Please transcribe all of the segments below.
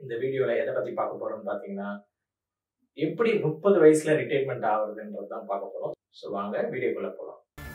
இந்த வீடியோல எதை பத்தி பார்க்க போறோம்னு பாத்தீங்கன்னா எப்படி முப்பது வயசுல ரிட்டைர்மெண்ட் ஆகுறதுன்றது தான் பார்க்க போறோம் ஸோ வாங்க வீடியோக்குள்ள போகலாம்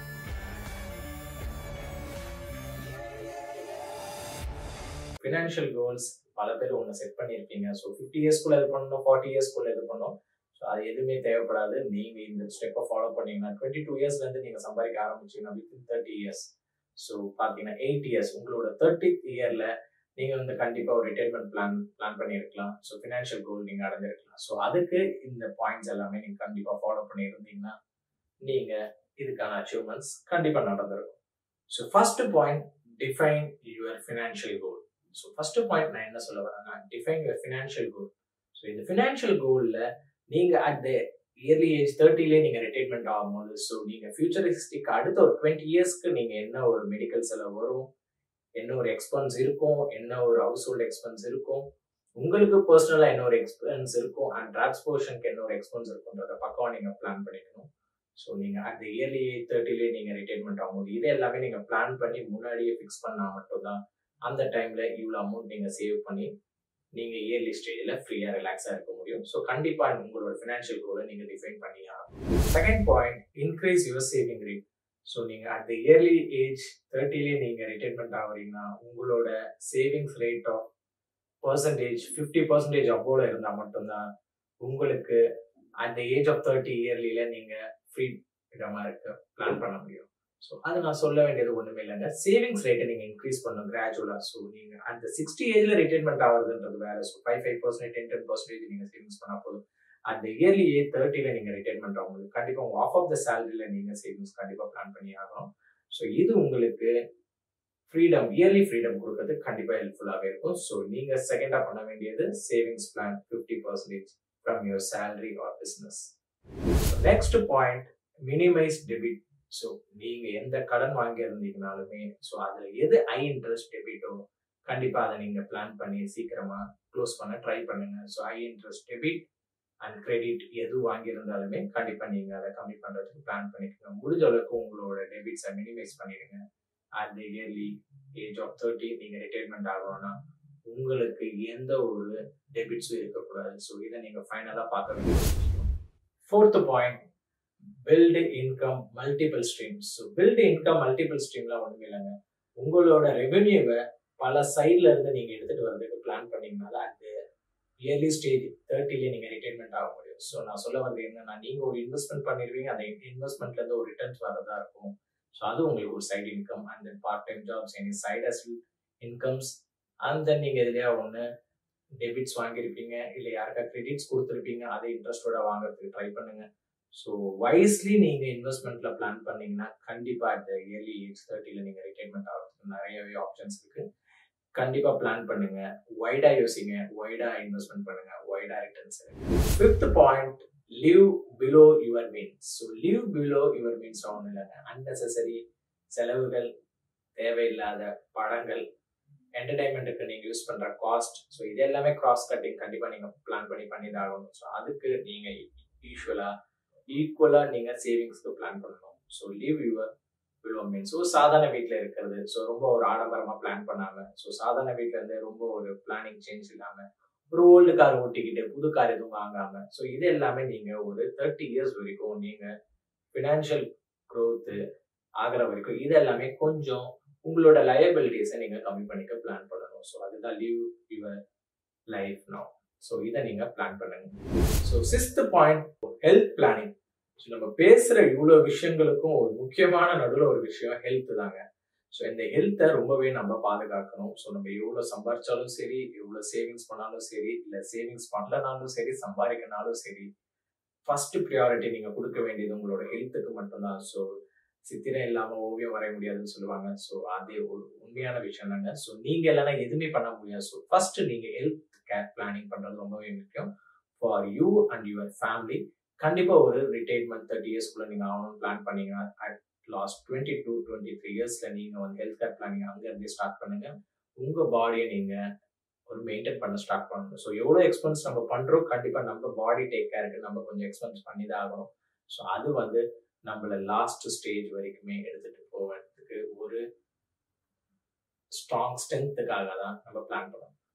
ஃபினான்ஷியல் கோல்ஸ் பல பேர் ஒன்று செட் பண்ணியிருப்பீங்க ஸோ ஃபிஃப்டி இயர்ஸ்க்குள்ள இது பண்ணணும் ஃபார்ட்டி இயர்ஸ்க்குள்ள இது பண்ணணும் ஸோ அது எதுவுமே தேவைப்படாது நீங்க இந்த ஸ்டெப்பை ஃபாலோ பண்ணீங்கன்னா டுவெண்ட்டி டூ இயர்ஸ்ல இருந்து நீங்க சம்பாதிக்க ஆரம்பிச்சீங்கன்னா வித்தின் தேர்ட்டி இயர்ஸ் ஸோ பார்த்தீங்கன்னா எயிட் இயர்ஸ் உங்களோட தேர்ட்டி இயர்ல நீங்க வந்து கண்டிப்பா ஒரு ரிட்டைர்மெண்ட் பிளான் பிளான் பண்ணியிருக்கலாம் ஸோ ஃபினான்ஷியல் கோல் நீங்க அடைஞ்சிருக்கலாம் ஸோ அதுக்கு இந்த பாயிண்ட்ஸ் எல்லாமே நீங்க கண்டிப்பா ஃபாலோ பண்ணியிருந்தீங்கன்னா நீங்க இதுக்கான அச்சீவ்மெண்ட்ஸ் கண்டிப்பா நடந்திருக்கும் so first point define your financial goal so first point நான் என்ன சொல்ல வரேன்னா define your financial goal so இந்த ஃபினான்ஷியல் கோல்ல நீங்க அட் த இயர்லி ஏஜ் தேர்ட்டிலே நீங்க ரிட்டைர்மெண்ட் ஆகும்போது ஸோ நீங்க ஃபியூச்சரிஸ்டிக் அடுத்த ஒரு டுவெண்ட்டி இயர்ஸ்க்கு நீங்க என்ன ஒரு மெடிக்கல் செலவு வரும் என்ன ஒரு எக்ஸ்பென்ஸ் இருக்கும் என்ன ஒரு ஹவுஸ் ஹோல்ட் எக்ஸ்பென்ஸ் இருக்கும் உங்களுக்கு பர்சனலா என்ன ஒரு எக்ஸ்பென்ஸ் இருக்கும் அண்ட் டிரான்ஸ்போர்ஷனுக்கு என்ன ஒரு எக்ஸ்பென்ஸ் இருக்குன்றத பக்கம் நீங்க பிளான் பண்ணிக்கணும் ஸோ நீங்க அட் த இயர்லி ஏஜ் தேர்ட்டிலே நீங்க ரிட்டைர்மெண்ட் ஆகும்போது இது எல்லாமே நீங்க பிளான் பண்ணி முன்னாடியே ஃபிக்ஸ் பண்ணா மட்டும்தான் அந்த டைம்ல இவ்வளோ அமௌண்ட் நீங்க சேவ் பண்ணி நீங்க இயர்லி ஸ்டேஜில் ஃப்ரீயா ரிலாக்ஸா இருக்க முடியும் ஸோ கண்டிப்பா உங்களோட ஃபினான்ஷியல் கோலை நீங்க டிஃபைன் பண்ணி ஆகணும் second point increase your saving rate so நீங்க அட் த இயர்லி ஏஜ் தேர்ட்டிலே நீங்க ரிட்டைர்மெண்ட் ஆகுறீங்கன்னா உங்களோட savings rate of percentage fifty percentage அபோட இருந்தால் மட்டும்தான் உங்களுக்கு at the age of thirty இயர்லியில நீங்க ஃப்ரீ இடமா இருக்க பிளான் பண்ண முடியும் ஸோ அது நான் சொல்ல வேண்டியது ஒண்ணுமே இல்லைங்க சேவிங்ஸ் ரேட்டை நீங்க இன்க்ரீஸ் பண்ணும் கிராஜுவலா ஸோ நீங்க அந்த சிக்ஸ்டி ஏஜ்ல ரிட்டைர்மெண்ட் ஆகுதுன்றது வேற so five five percentage ten ten percentage நீங்க சேவிங்ஸ் பண்ணா போதும் அந்த இயர்லி ஏஜ் தேர்ட்டில நீங்க ரிட்டைர்மெண்ட் ஆகும்போது கண்டிப்பா உங்க ஆஃப் ஆஃப் த சேலரியில நீங்க சேவிங்ஸ் கண்டிப்பா பிளான் பண்ணி ஆகணும் ஸோ இது உங்களுக்கு ஃப்ரீடம் இயர்லி ஃப்ரீடம் கொடுக்கறது கண்டிப்பா ஹெல்ப்ஃபுல்லாகவே இருக்கும் ஸோ நீங்க செகண்டா பண்ண வேண்டியது savings plan fifty percentage from your salary or business next point minimize debit so நீங்க எந்த கடன் வாங்கி இருந்தீங்கனாலுமே ஸோ அதுல எது ஐ இன்ட்ரெஸ்ட் டெபிட்டோ கண்டிப்பா அதை நீங்க பிளான் பண்ணி சீக்கிரமா க்ளோஸ் பண்ண ட்ரை பண்ணுங்க so high interest debit and credit எது வாங்கியிருந்தாலுமே கண்டிப்பா நீங்க அதை கம்மி பண்றதுக்கு பிளான் பண்ணிக்கணும் முடிஞ்ச அளவுக்கு உங்களோட டெபிட்ஸை மினிமைஸ் பண்ணிடுங்க at the early age of thirty நீங்க ரிட்டைர்மெண்ட் ஆகணும்னா உங்களுக்கு எந்த ஒரு டெபிட்ஸும் இருக்கக்கூடாது ஸோ இதை நீங்க ஃபைனலா பார்க்க வேண்டிய விஷயம் fourth point build income multiple streams so build income multiple ஸ்ட்ரீம்லாம் ஒன்றுமே இல்லைங்க உங்களோட ரெவென்யூவை பல சைட்ல இருந்து நீங்க எடுத்துட்டு வரதுக்கு பிளான் பண்ணீங்கன்னா தான் அந்த இயர்லி ஸ்டேஜ் தேர்ட்டிலே நீங்க ரிட்டைர்மெண்ட் ஆக முடியும் ஸோ நான் சொல்ல வர்றது என்னன்னா நீங்க ஒரு இன்வெஸ்ட்மெண்ட் பண்ணிருவீங்க அந்த இன்வெஸ்ட்மெண்ட்ல இருந்து ஒரு ரிட்டர்ன்ஸ் வரதா இருக்கும் ஸோ அது உங்களுக்கு ஒரு side income and then part time jobs any side அசில் இன்கம்ஸ் அண்ட் தென் நீங்க எதுலையா ஒன்று டெபிட்ஸ் வாங்கியிருப்பீங்க இல்லை யாருக்கா கிரெடிட்ஸ் கொடுத்துருப்பீங்க அதை இன்ட்ரெஸ்டோட வாங்குறதுக்கு ட்ரை பண்ணுங்க ஸோ வைஸ்லி நீங்க இன்வெஸ்ட்மெண்ட்ல பிளான் பண்ணீங்கன்னா கண்டிப்பா இந்த இயர்லி ஏஜ் தேர்ட்டில நீங்க ரிட்டைர்மெண்ட் ஆகிறதுக்கு நிறையவே ஆப்ஷன்ஸ் இருக்கு கண்டிப்பா பிளான் பண்ணுங்க வைடா யோசிங்க வைடா இன்வெஸ்ட்மெண்ட் பண்ணுங்க வைடா returns fifth point live below your means so live below your means ஒன்றும் இல்லைங்க அன்னெசரி செலவுகள் தேவையில்லாத படங்கள் என்டர்டைன்மெண்ட்டுக்கு நீங்கள் யூஸ் பண்ணுற காஸ்ட் ஸோ இது எல்லாமே கிராஸ் கட்டிங் கண்டிப்பாக நீங்கள் பிளான் பண்ணி பண்ணி தான் ஆகணும் ஸோ அதுக்கு நீங்கள் யூஸ்வலாக ஈக்குவலாக நீங்கள் சேவிங்ஸ்க்கு பிளான் பண்ணணும் so leave your below mean so சாதாரண வீட்டில் இருக்கிறது ஸோ ரொம்ப ஒரு ஆடம்பரமாக பிளான் பண்ணாமல் ஸோ சாதாரண வீட்டில் இருந்து ரொம்ப ஒரு பிளானிங் சேஞ்ச் இல்லாமல் ஒரு ஓல்டு கார் ஓட்டிக்கிட்டு புது கார் எதுவும் வாங்காமல் ஸோ இது எல்லாமே நீங்கள் ஒரு தேர்ட்டி இயர்ஸ் வரைக்கும் நீங்கள் ஃபினான்ஷியல் க்ரோத்து ஆகிற வரைக்கும் இது எல்லாமே கொஞ்சம் உங்களோட லயபிலிட்டிஸை நீங்கள் கம்மி பண்ணிக்க பிளான் பண்ணணும் ஸோ அதுதான் leave your life no so இதை நீங்கள் பிளான் பண்ணுங்க so sixth point health planning so நம்ம பேசுகிற இவ்வளோ விஷயங்களுக்கும் ஒரு முக்கியமான நடுவில் ஒரு விஷயம் ஹெல்த் தாங்க ஸோ இந்த ஹெல்த்தை ரொம்பவே நம்ம பாதுகாக்கணும் ஸோ நம்ம எவ்வளோ சம்பாரிச்சாலும் சரி எவ்வளோ சேவிங்ஸ் பண்ணாலும் சரி இல்லை சேவிங்ஸ் பண்ணலனாலும் சரி சம்பாதிக்கனாலும் சரி ஃபர்ஸ்ட் ப்ரியாரிட்டி நீங்கள் கொடுக்க வேண்டியது உங்களோட ஹெல்த்துக்கு மட்டும்தான் ஸோ சித்திரம் இல்லாமல் ஓவியம் வரைய முடியாதுன்னு சொல்லுவாங்க ஸோ அதே ஒரு உண்மையான விஷயம் தாங்க ஸோ நீங்கள் இல்லைன்னா எதுவுமே பண்ண முடியாது ஸோ ஃபர்ஸ்ட் நீங்கள் ஹெல்த் கேர் பிளானிங் பண்ணுறது ரொம்பவே முக்கியம் for you and your family கண்டிப்பாக ஒரு ரிட்டைர்மெண்ட் தேர்ட்டி இயர்ஸ்க்குள்ள நீங்கள் ஆகணும்னு பிளான் பண்ணீங்கன்னா at last twenty two twenty three இயர்ஸில் நீங்கள் வந்து ஹெல்த் கேர் பிளானிங் அங்கேருந்தே ஸ்டார்ட் பண்ணுங்க உங்கள் பாடியை நீங்கள் ஒரு மெயின்டைன் பண்ண ஸ்டார்ட் பண்ணணும் ஸோ எவ்வளோ எக்ஸ்பென்ஸ் நம்ம பண்ணுறோம் கண்டிப்பாக நம்ம பாடி டேக் கேருக்கு நம்ம கொஞ்சம் எக்ஸ்பென்ஸ் பண்ணி தான் ஆகணும் ஸோ அது வந்து நம்மளை லாஸ்ட் ஸ்டேஜ் வரைக்குமே எடுத்துட்டு போவதுக்கு ஒரு ஸ்ட்ராங் ஸ்ட்ரென்த்துக்காக தான் நம்ம பிளான் பண்ணோம்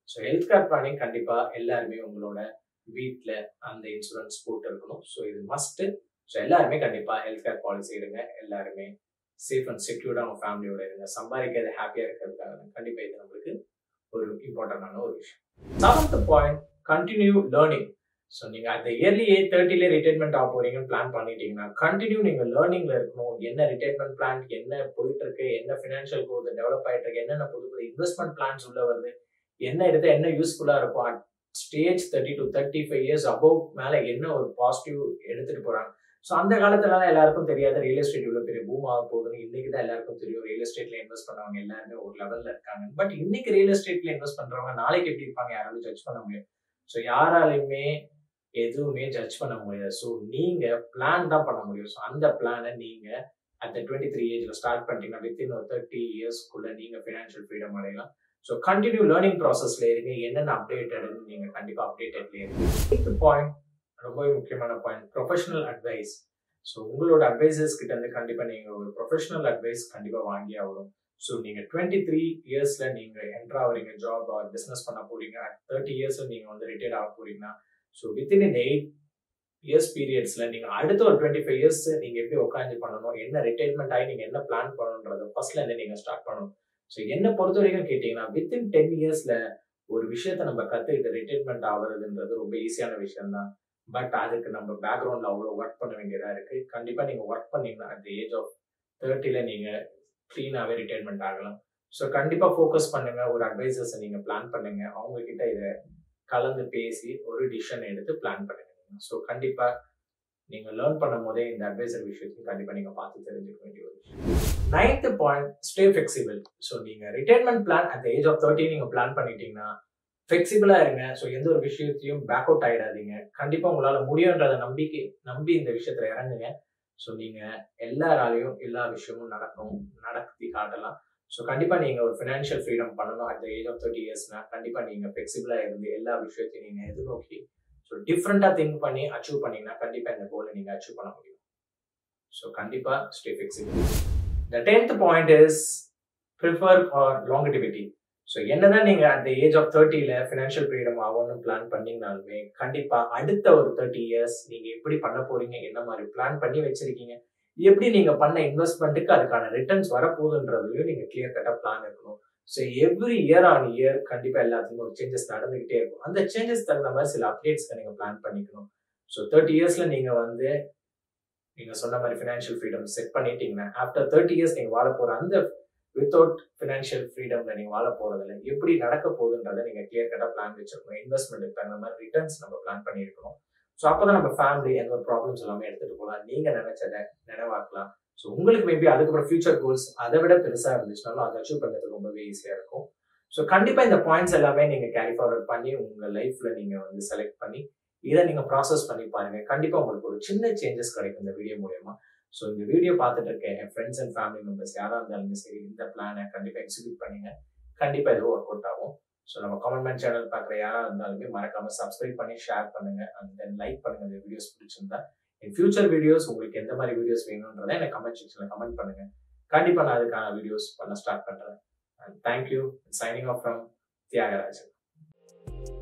ஸோ ஹெல்த் கேர் பிளானிங் கண்டிப்பாக எல்லாருமே உங்களோட வீட்டில் அந்த இன்சூரன்ஸ் போட்டு இருக்கணும் ஸோ இது மஸ்ட்டு ஸோ எல்லாருமே கண்டிப்பாக ஹெல்த் கேர் பாலிசி எடுங்க எல்லாருமே சேஃப் அண்ட் செக்யூர்டாக அவங்க ஃபேமிலியோட இருங்க சம்பாதிக்கிறது ஹாப்பியாக இருக்கிறதுக்காக தான் கண்டிப்பாக இது நம்மளுக்கு ஒரு இம்பார்ட்டண்டான ஒரு விஷயம் seventh point continue learning so நீங்கள் அந்த இயர்லி ஏஜ் தேர்ட்டிலே ரிட்டைர்மெண்ட் ஆக போறீங்கன்னு பிளான் பண்ணிட்டீங்கன்னா கண்டினியூ நீங்கள் லேர்னிங்ல இருக்கணும் என்ன ரிட்டைர்மெண்ட் பிளான் என்ன போயிட்டு இருக்கு என்ன ஃபினான்ஷியல் growth டெவலப் ஆயிட்டு இருக்கு என்னென்ன புது புது இன்வெஸ்ட்மெண்ட் பிளான்ஸ் உள்ள வருது என்ன எடுத்து என்ன யூஸ்ஃபுல்லாக இருக்கும் stage thirty to thirty five years above மேலே என்ன ஒரு பாசிட்டிவ் எடுத்துட்டு போறாங்க ஸோ அந்த காலத்துலலாம் எல்லாருக்கும் தெரியாத ரியல் எஸ்டேட் இவ்வளோ பெரிய பூம் ஆக போகுதுன்னு இன்னைக்கு தான் எல்லாருக்கும் தெரியும் ரியல் எஸ்டேட்ல இன்வெஸ்ட் பண்ணவங்க எல்லாருமே ஒரு லெவல்ல இருக்காங்க பட் இன்னைக்கு ரியல் எஸ்டேட்ல இன்வெஸ்ட் பண்றவங்க நாளைக்கு எப்படி இருப்பாங்க யாராலும் ஜட்ஜ் பண்ண முடியும் ஸோ யாராலையுமே எதுவுமே ஜட்ஜ் பண்ண முடியாது ஸோ நீங்க பிளான் தான் பண்ண முடியும் ஸோ அந்த பிளானை நீங்க அந்த டுவெண்ட்டி த்ரீ ஏஜ்ல ஸ்டார்ட் பண்ணிட்டீங்கன்னா வித்தின் ஒரு தேர்ட்டி இயர்ஸ்க்குள்ள நீங்க ஃபினான்ஷியல் ஃப்ரீடம் அடையலாம் ஸோ கண்டினியூ லேர்னிங் ப்ராசஸ்ல இருங்க என்னென்ன அப்டேட்டட்னு நீங்க கண்டிப்பா அப்டேட்டட்ல இருங்க பாயிண்ட் ரொம்பவே முக்கியமான பாயிண்ட் ப்ரொஃபஷனல் அட்வைஸ் ஸோ உங்களோட அட்வைசர்ஸ் கிட்ட இருந்து கண்டிப்பா நீங்க ஒரு ப்ரொஃபஷனல் அட்வைஸ் கண்டிப்பா வாங்கி ஆகணும் ஸோ நீங்க டுவெண்ட்டி த்ரீ இயர்ஸ்ல நீங்க என்டர் ஆகுறீங்க ஜாப் ஆர் பிசினஸ் பண்ண போறீங்க தேர்ட்டி இயர்ஸ்ல நீங்க வந்து ரிட்டையர்ட் ஆக போறீங்கன்னா ஸோ வித்தின் இந்த எயிட் இயர்ஸ் பீரியட்ஸ்ல நீங்க அடுத்த ஒரு டுவெண்ட்டி ஃபைவ் இயர்ஸ் நீங்க எப்படி உட்காந்து பண்ணணும் என்ன ரிட்டைர்மெண்ட் ஆகி நீங்க என்ன பிளான் பண்ணணுன்றத ஃபர்ஸ்ட்ல இருந்து நீங்க ஸ்டார்ட் பண்ணணும் ஸோ என்ன பொறுத்த வரைக்கும் கேட்டீங்கன்னா வித்தின் டென் இயர்ஸ்ல ஒரு விஷயத்த நம்ம கத்துக்கிட்டு ரிட்டைர்மெண்ட் ஆகுறதுன்றது ரொம்ப ஈஸியான விஷயம் தான் பட் அதுக்கு நம்ம பேக்ரவுண்ட்ல அவ்வளோ ஒர்க் பண்ண வேண்டியதா இருக்கு கண்டிப்பா நீங்க ஒர்க் பண்ணீங்கன்னா அட் ஏஜ் ஆஃப் தேர்ட்டில நீங்க க்ளீனாகவே ரிட்டைர்மெண்ட் ஆகலாம் ஸோ கண்டிப்பா ஃபோக்கஸ் பண்ணுங்க ஒரு அட்வைசர்ஸை நீங்க பிளான் பண்ணுங்க அவங்க கிட்ட இதை கலந்து பேசி ஒரு டிசிஷன் எடுத்து பிளான் பண்ணுங்க ஸோ கண்டிப்பா நீங்க லேர்ன் பண்ணும் போதே இந்த அட்வைசர் விஷயத்தையும் கண்டிப்பா நீங்க பார்த்து தெரிஞ்சுக்க வேண்டிய ஒரு விஷயம் ninth point stay flexible so நீங்க retirement plan at age of thirty நீங்க பிளான் பண்ணிட்டீங்கன்னா ஃபிளெக்சிபிளா இருங்க ஸோ எந்த ஒரு விஷயத்தையும் பேக் அவுட் ஆயிடாதீங்க கண்டிப்பா உங்களால முடியுன்றத நம்பிக்கை நம்பி இந்த விஷயத்துல இறங்குங்க ஸோ நீங்க எல்லாராலையும் எல்லா விஷயமும் நடக்கும் நடத்தி காட்டலாம் ஸோ கண்டிப்பா நீங்க ஒரு ஃபினான்ஷியல் ஃப்ரீடம் பண்ணணும் அட் ஏஜ் ஆஃப் தேர்ட்டி இயர்ஸ்னா கண்டிப்பா நீங்க ஃபிளெக்சிபிளா இருந்து எல்லா விஷயத்தையும் நீங்க எதிர்நோக்கி ஸோ டிஃப்ரெண்டா திங்க் பண்ணி அச்சீவ் பண்ணீங்கன்னா கண்டிப்பா இந்த கோலை நீங்க அச்சீவ் பண்ண முடியும் ஸோ கண்டிப்பா stay flexible the tenth point is prefer are longevity so என்னதான் நீங்க அந்த ஏஜ் ஆஃப் தேர்ட்டில ஃபினான்ஷியல் ஃப்ரீடம் ஆகணும்னு பிளான் பண்ணீங்கனாலுமே கண்டிப்பா அடுத்த ஒரு தேர்ட்டி இயர்ஸ் நீங்க எப்படி பண்ண போறீங்க என்ன மாதிரி பிளான் பண்ணி வச்சிருக்கீங்க எப்படி நீங்க பண்ண இன்வெஸ்ட்மெண்ட்டுக்கு அதுக்கான ரிட்டர்ன்ஸ் வரப்போகுதுன்றதுலையும் நீங்க கிளியர் கட்டா பிளான் இருக்கணும் so every year on year கண்டிப்பா எல்லாத்துக்கும் ஒரு சேஞ்சஸ் நடந்துகிட்டே இருக்கும் அந்த சேஞ்சஸ் தகுந்த மாதிரி சில அப்டேட்ஸ்க்கு நீங்க பிளான் பண்ணிக்கணும் ஸோ தேர்ட்டி இயர்ஸ்ல நீங்க வந்து நீங்க சொன்ன மாதிரி ஃபினான்ஷியல் ஃப்ரீடம் செட் பண்ணிட்டீங்கன்னா ஆஃப்டர் தேர்ட்டி இயர்ஸ் நீங்க வாழ போற அந்த வித்தவுட் ஃபினான்ஷியல் ஃப்ரீடம்ல நீங்க வாழ போறதுல எப்படி நடக்க போகுதுன்றதை நீங்க கிளியர் கட்டா பிளான் வச்சிருக்கணும் இன்வெஸ்ட்மெண்ட்டுக்கு தகுந்த மாதிரி ரிட்டர்ன்ஸ் நம்ம பிளான் பண்ணியிருக்கணும் ஸோ அப்பதான் நம்ம ஃபேமிலி எந்த ஒரு ப்ராப்ளம்ஸ் எல்லாமே எடுத்துட்டு போகலாம் நீங்க நினைச்சதை நினைவாக்கலாம் ஸோ உங்களுக்கு மேபி அதுக்கப்புறம் ஃபியூச்சர் கோல்ஸ் அதை விட பெருசா இருந்துச்சுனாலும் அதை அச்சீவ் பண்ணுறது ரொம்பவே ஈஸியா இருக்கும் ஸோ கண்டிப்பா இந்த பாயிண்ட்ஸ் எல்லாமே நீங்க கேரி ஃபார்வர்ட் பண்ணி உங்க லைஃப்ல நீங்க வந்து செலக்ட் பண்ணி இதை நீங்க ப்ராசஸ் பண்ணி பாருங்க கண்டிப்பா உங்களுக்கு ஒரு சின்ன சேஞ்சஸ் கிடைக்கும் இந்த வீடியோ மூலயமா ஸோ இந்த வீடியோ பார்த்துட்டு இருக்க என் ஃப்ரெண்ட்ஸ் அண்ட் ஃபேமிலி மெம்பர்ஸ் யாரா இருந்தாலுமே சரி இந்த பிளானை கண்டிப்பா எக்ஸிக்யூட் பண்ணுங்க கண்டிப்பா இது ஒர்க் அவுட் ஆகும் ஸோ நம்ம கமெண்ட் சேனல் பார்க்குற யாரா இருந்தாலுமே மறக்காம சப்ஸ்கிரைப் பண்ணி ஷேர் பண்ணுங்க அண்ட் தென் லைக் பண்ணுங்க இந்த வீடியோஸ் பிடிச்சிருந்தா என் ஃபியூச்சர் வீடியோஸ் உங்களுக்கு எந்த மாதிரி வீடியோஸ் வேணும்ன்றதை எனக்கு கமெண்ட் செக்ஷன்ல கமெண்ட் பண்ணுங்க கண்டிப்பா நான் அதுக்கான வீடியோஸ் பண்ண ஸ்டார்ட் பண்றேன் and thank you signing off from Thiagarajan